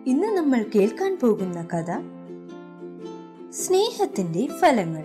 ഇന്ന് നമ്മൾ കേൾക്കാൻ പോകുന്ന കഥ സ്നേഹത്തിന്റെ ഫലങ്ങൾ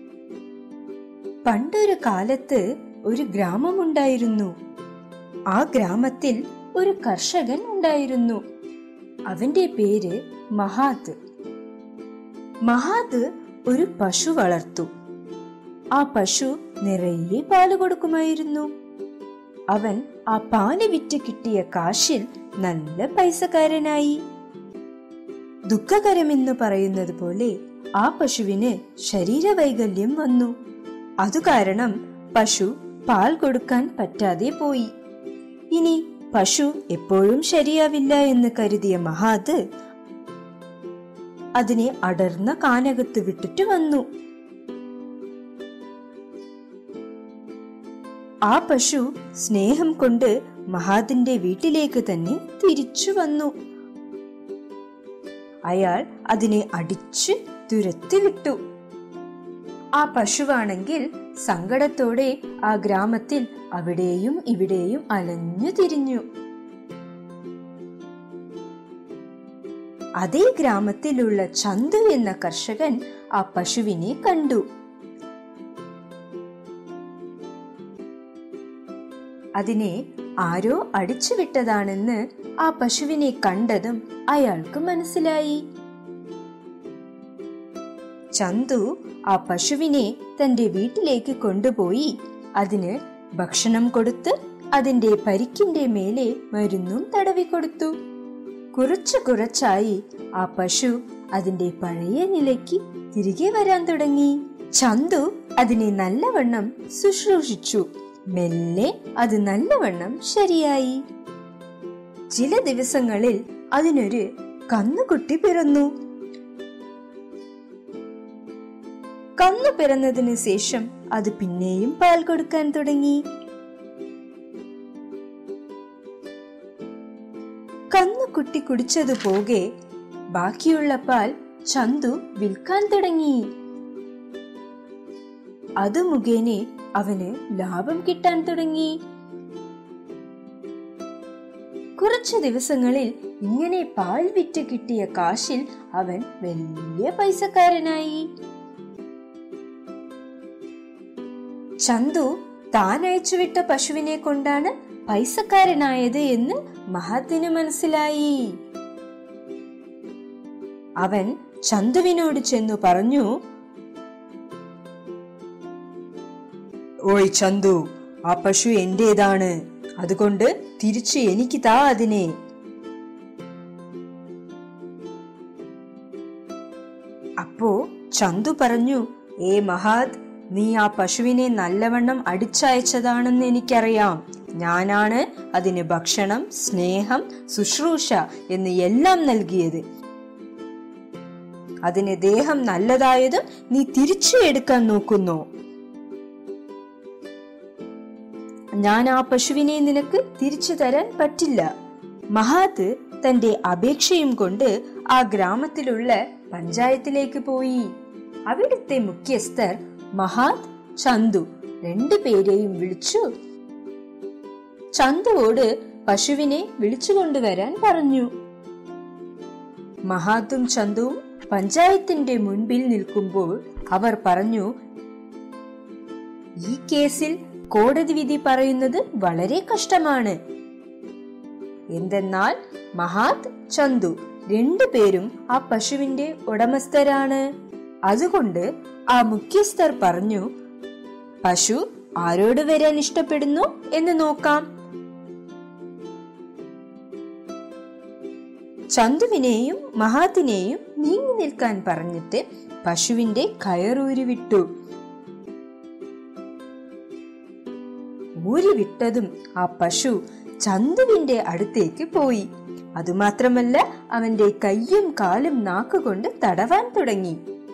പണ്ടൊരു കാലത്ത് ഒരു ഗ്രാമമുണ്ടായിരുന്നു ആ ഗ്രാമത്തിൽ ഒരു കർഷകൻ ഉണ്ടായിരുന്നു അവന്റെ പേര് മഹാത് മഹാത് ഒരു പശു വളർത്തു ആ പശു നിറയെ പാല് കൊടുക്കുമായിരുന്നു അവൻ ആ പാല് വിറ്റ് കിട്ടിയ കാശിൽ നല്ല പൈസക്കാരനായി ദുഃഖകരമെന്ന് പറയുന്നത് പോലെ ആ പശുവിന് ശരീരവൈകല്യം വന്നു അതു കാരണം പശു പാൽ കൊടുക്കാൻ പറ്റാതെ പോയി ഇനി പശു എപ്പോഴും ശരിയാവില്ല എന്ന് കരുതിയ മഹാത് അതിനെ അടർന്ന കാനകത്ത് വിട്ടിട്ട് വന്നു ആ പശു സ്നേഹം കൊണ്ട് മഹാദിന്റെ വീട്ടിലേക്ക് തന്നെ തിരിച്ചു വന്നു അയാൾ അതിനെ അടിച്ച് തുരത്തി വിട്ടു ആ പശുവാണെങ്കിൽ സങ്കടത്തോടെ ആ ഗ്രാമത്തിൽ അവിടെയും ഇവിടെയും അലഞ്ഞു തിരിഞ്ഞു അതേ ഗ്രാമത്തിലുള്ള ചന്തു എന്ന കർഷകൻ ആ പശുവിനെ കണ്ടു അതിനെ ആരോ അടിച്ചുവിട്ടതാണെന്ന് ആ പശുവിനെ കണ്ടതും അയാൾക്ക് മനസ്സിലായി ചന്തു ആ പശുവിനെ തന്റെ വീട്ടിലേക്ക് കൊണ്ടുപോയി അതിന് ഭക്ഷണം കൊടുത്ത് അതിന്റെ പരിക്കിന്റെ മേലെ മരുന്നും തടവി കൊടുത്തു കുറച്ചു കുറച്ചായി ആ പശു അതിന്റെ പഴയ നിലയ്ക്ക് തിരികെ വരാൻ തുടങ്ങി ചന്തു അതിനെ നല്ലവണ്ണം ശുശ്രൂഷിച്ചു മെല്ലെ അത് നല്ലവണ്ണം ശരിയായി ചില ദിവസങ്ങളിൽ അതിനൊരു കന്നുകുട്ടി പിറന്നു കന്നു പിറന്നതിന് ശേഷം അത് പിന്നെയും പാൽ കൊടുക്കാൻ തുടങ്ങി കന്നുകുട്ടി കുടിച്ചതു പോകെ ബാക്കിയുള്ള പാൽ ചന്തു വിൽക്കാൻ തുടങ്ങി അത് മുഖേന അവന് ലാഭം കിട്ടാൻ തുടങ്ങി കുറച്ചു ദിവസങ്ങളിൽ ഇങ്ങനെ പാൽ വിറ്റ് കിട്ടിയ കാശിൽ അവൻ വലിയ പൈസക്കാരനായി ചന്തു താൻ അയച്ചുവിട്ട പശുവിനെ കൊണ്ടാണ് പൈസക്കാരനായത് എന്ന് മഹത്തിന് മനസ്സിലായി അവൻ ചന്തുവിനോട് ചെന്നു പറഞ്ഞു ഓയ് ചന്തു ആ പശു എന്റേതാണ് അതുകൊണ്ട് തിരിച്ച് എനിക്ക് താ അതിനെ അപ്പോ ചന്തു പറഞ്ഞു ഏ മഹാദ് നീ ആ പശുവിനെ നല്ലവണ്ണം അടിച്ചയച്ചതാണെന്ന് എനിക്കറിയാം ഞാനാണ് അതിന് ഭക്ഷണം സ്നേഹം ശുശ്രൂഷ എന്ന് എല്ലാം നൽകിയത് അതിന് ദേഹം നല്ലതായതും നീ തിരിച്ചു എടുക്കാൻ നോക്കുന്നു ഞാൻ ആ പശുവിനെ നിനക്ക് തിരിച്ചു തരാൻ പറ്റില്ല മഹാത്ത് തന്റെ അപേക്ഷയും കൊണ്ട് ആ ഗ്രാമത്തിലുള്ള പഞ്ചായത്തിലേക്ക് പോയി അവിടുത്തെ മുഖ്യസ്ഥർ മഹാത് ചന്തു രണ്ടുപേരെയും വിളിച്ചു ചന്തുവോട് പശുവിനെ വിളിച്ചു കൊണ്ടുവരാൻ പറഞ്ഞു മഹാത്തും ചന്തുവും പഞ്ചായത്തിന്റെ മുൻപിൽ നിൽക്കുമ്പോൾ അവർ പറഞ്ഞു ഈ കേസിൽ കോടതി വിധി പറയുന്നത് വളരെ കഷ്ടമാണ് എന്തെന്നാൽ മഹാത് ചന്തു രണ്ടുപേരും ആ പശുവിന്റെ ഉടമസ്ഥരാണ് അതുകൊണ്ട് ആ മുഖ്യസ്ഥർ പറഞ്ഞു പശു ആരോട് വരാൻ ഇഷ്ടപ്പെടുന്നു എന്ന് നോക്കാം ചന്തുവിനെയും മഹാത്തിനെയും നീങ്ങി നിൽക്കാൻ പറഞ്ഞിട്ട് പശുവിന്റെ കയറൂരി വിട്ടു ഊരി വിട്ടതും ആ പശു ചന്തുവിന്റെ അടുത്തേക്ക് പോയി അതുമാത്രമല്ല അവന്റെ കയ്യും കാലും നാക്കുകൊണ്ട് തടവാൻ തുടങ്ങി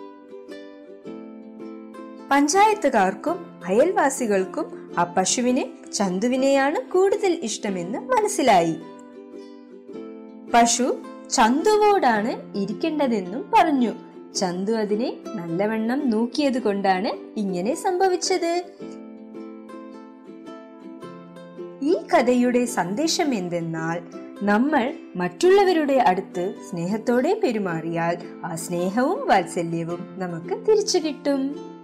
പഞ്ചായത്തുകാർക്കും അയൽവാസികൾക്കും ആ പശുവിന് ചന്തുവിനെയാണ് കൂടുതൽ ഇഷ്ടമെന്ന് മനസ്സിലായി പശു ചന്തുവോടാണ് ഇരിക്കേണ്ടതെന്നും പറഞ്ഞു ചന്തു അതിനെ നല്ലവണ്ണം നോക്കിയത് കൊണ്ടാണ് ഇങ്ങനെ സംഭവിച്ചത് ഈ കഥയുടെ സന്ദേശം എന്തെന്നാൽ നമ്മൾ മറ്റുള്ളവരുടെ അടുത്ത് സ്നേഹത്തോടെ പെരുമാറിയാൽ ആ സ്നേഹവും വാത്സല്യവും നമുക്ക് തിരിച്ചു കിട്ടും